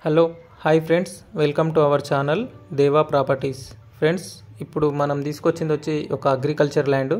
hello hi friends welcome to our channel దేవా properties friends ఇప్పుడు మనం తీసుకొచ్చింది వచ్చి ఒక agriculture land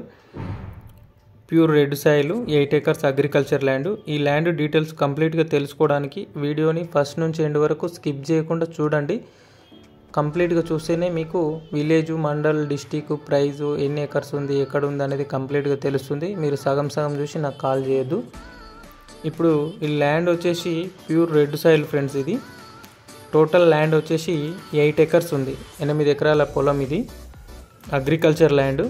pure red soil eight acres agriculture land ఈ ల్యాండ్ డీటెయిల్స్ కంప్లీట్గా తెలుసుకోవడానికి వీడియోని ఫస్ట్ నుంచి ఎండ్ వరకు స్కిప్ చేయకుండా చూడండి కంప్లీట్గా చూస్తేనే మీకు విలేజ్ మండల్ డిస్టిక్ ప్రైజు ఎన్ని ఎకర్స్ ఉంది ఎక్కడ ఉంది అనేది కంప్లీట్గా తెలుస్తుంది మీరు సగం సగం చూసి నాకు కాల్ చేయొద్దు ఇప్పుడు ఈ ల్యాండ్ వచ్చేసి ప్యూర్ రెడ్ సాయిల్ ఫ్రెండ్స్ ఇది టోటల్ ల్యాండ్ వచ్చేసి ఎయిట్ ఎకర్స్ ఉంది ఎనిమిది ఎకరాల పొలం ఇది అగ్రికల్చర్ ల్యాండ్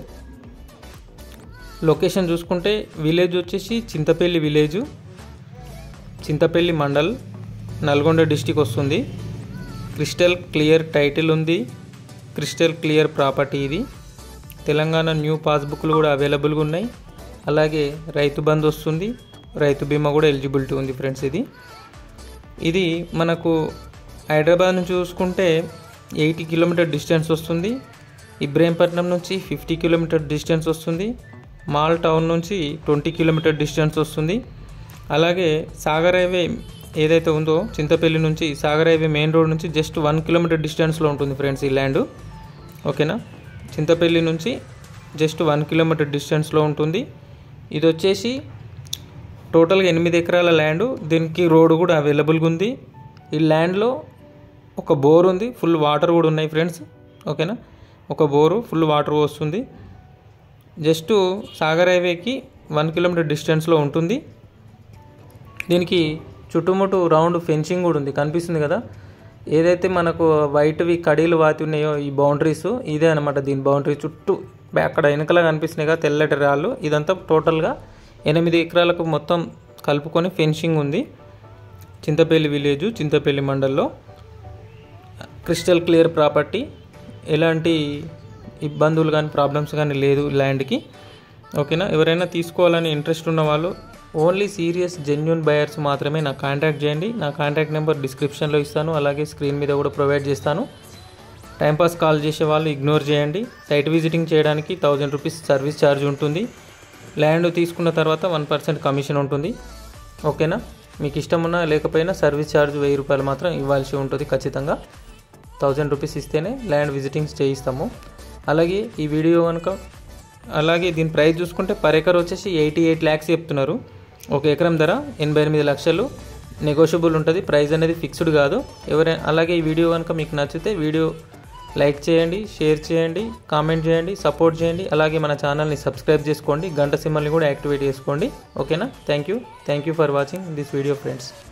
లొకేషన్ చూసుకుంటే విలేజ్ వచ్చేసి చింతపల్లి విలేజ్ చింతపల్లి మండల్ నల్గొండ డిస్టిక్ వస్తుంది క్రిస్టల్ క్లియర్ టైటిల్ ఉంది క్రిస్టల్ క్లియర్ ప్రాపర్టీ ఇది తెలంగాణ న్యూ పాస్బుక్లు కూడా అవైలబుల్గా ఉన్నాయి అలాగే రైతు బంధు వస్తుంది రైతు బీమా కూడా ఎలిజిబిలిటీ ఉంది ఫ్రెండ్స్ ఇది ఇది మనకు హైదరాబాద్ నుంచి చూసుకుంటే ఎయిటీ కిలోమీటర్ డిస్టెన్స్ వస్తుంది ఇబ్రాహీంపట్నం నుంచి ఫిఫ్టీ కిలోమీటర్ డిస్టెన్స్ వస్తుంది మాల్ టౌన్ నుంచి ట్వంటీ కిలోమీటర్ డిస్టెన్స్ వస్తుంది అలాగే సాగర్ హైవే ఏదైతే ఉందో చింతపల్లి నుంచి సాగర్ హైవే మెయిన్ రోడ్ నుంచి జస్ట్ వన్ కిలోమీటర్ డిస్టెన్స్లో ఉంటుంది ఫ్రెండ్స్ ఈ ల్యాండ్ ఓకేనా చింతపల్లి నుంచి జస్ట్ వన్ కిలోమీటర్ డిస్టెన్స్లో ఉంటుంది ఇది వచ్చేసి టోటల్గా ఎనిమిది ఎకరాల ల్యాండ్ దీనికి రోడ్ కూడా అవైలబుల్గా ఉంది ఈ ల్యాండ్లో ఒక బోర్ ఉంది ఫుల్ వాటర్ కూడా ఉన్నాయి ఫ్రెండ్స్ ఓకేనా ఒక బోరు ఫుల్ వాటర్ వస్తుంది జస్ట్ సాగర్ హైవేకి వన్ కిలోమీటర్ డిస్టెన్స్లో ఉంటుంది దీనికి చుట్టుముట్టు రౌండ్ ఫెన్సింగ్ కూడా ఉంది కనిపిస్తుంది కదా ఏదైతే మనకు వైట్వి కడీలు వాతి ఉన్నాయో ఈ బౌండరీస్ ఇదే అనమాట దీని బౌండరీ చుట్టూ అక్కడ వెనకల కనిపిస్తున్నాయి కదా తెల్లటి రాళ్ళు ఇదంతా టోటల్గా ఎనిమిది ఎకరాలకు మొత్తం కలుపుకొని ఫెన్సింగ్ ఉంది చింతపల్లి విలేజ్ చింతపల్లి మండల్లో క్రిస్టల్ క్లియర్ ప్రాపర్టీ ఎలాంటి ఇబ్బందులు కానీ ప్రాబ్లమ్స్ కానీ లేదు ల్యాండ్కి ఓకేనా ఎవరైనా తీసుకోవాలని ఇంట్రెస్ట్ ఉన్న వాళ్ళు ఓన్లీ సీరియస్ జెన్యున్ బయర్స్ మాత్రమే నాకు కాంటాక్ట్ చేయండి నా కాంటాక్ట్ నెంబర్ డిస్క్రిప్షన్లో ఇస్తాను అలాగే స్క్రీన్ మీద కూడా ప్రొవైడ్ చేస్తాను టైంపాస్ కాల్ చేసే వాళ్ళు ఇగ్నోర్ చేయండి సైట్ విజిటింగ్ చేయడానికి థౌజండ్ రూపీస్ సర్వీస్ ఛార్జ్ ఉంటుంది ల్యాండ్ తీసుకున్న తర్వాత వన్ పర్సెంట్ కమిషన్ ఉంటుంది ఓకేనా మీకు ఇష్టం ఉన్నా లేకపోయినా సర్వీస్ ఛార్జ్ వెయ్యి రూపాయలు మాత్రం ఇవ్వాల్సి ఉంటుంది ఖచ్చితంగా థౌజండ్ రూపీస్ ఇస్తేనే ల్యాండ్ విజిటింగ్స్ చేయిస్తాము అలాగే ఈ వీడియో కనుక అలాగే దీని ప్రైస్ చూసుకుంటే పర్ ఎకర్ వచ్చేసి ఎయిటీ ఎయిట్ ల్యాక్స్ చెప్తున్నారు ఒక ఎకరం ధర ఎనభై ఎనిమిది లక్షలు నెగోషియబుల్ ఉంటుంది ప్రైస్ అనేది ఫిక్స్డ్ కాదు ఎవరైనా అలాగే ఈ వీడియో కనుక మీకు నచ్చితే వీడియో లైక్ చేయండి షేర్ చేయండి కామెంట్ చేయండి సపోర్ట్ చేయండి అలాగే మన ఛానల్ని సబ్స్క్రైబ్ చేసుకోండి గంట సింబల్ని కూడా యాక్టివేట్ చేసుకోండి ఓకేనా thank you thank you for watching this video friends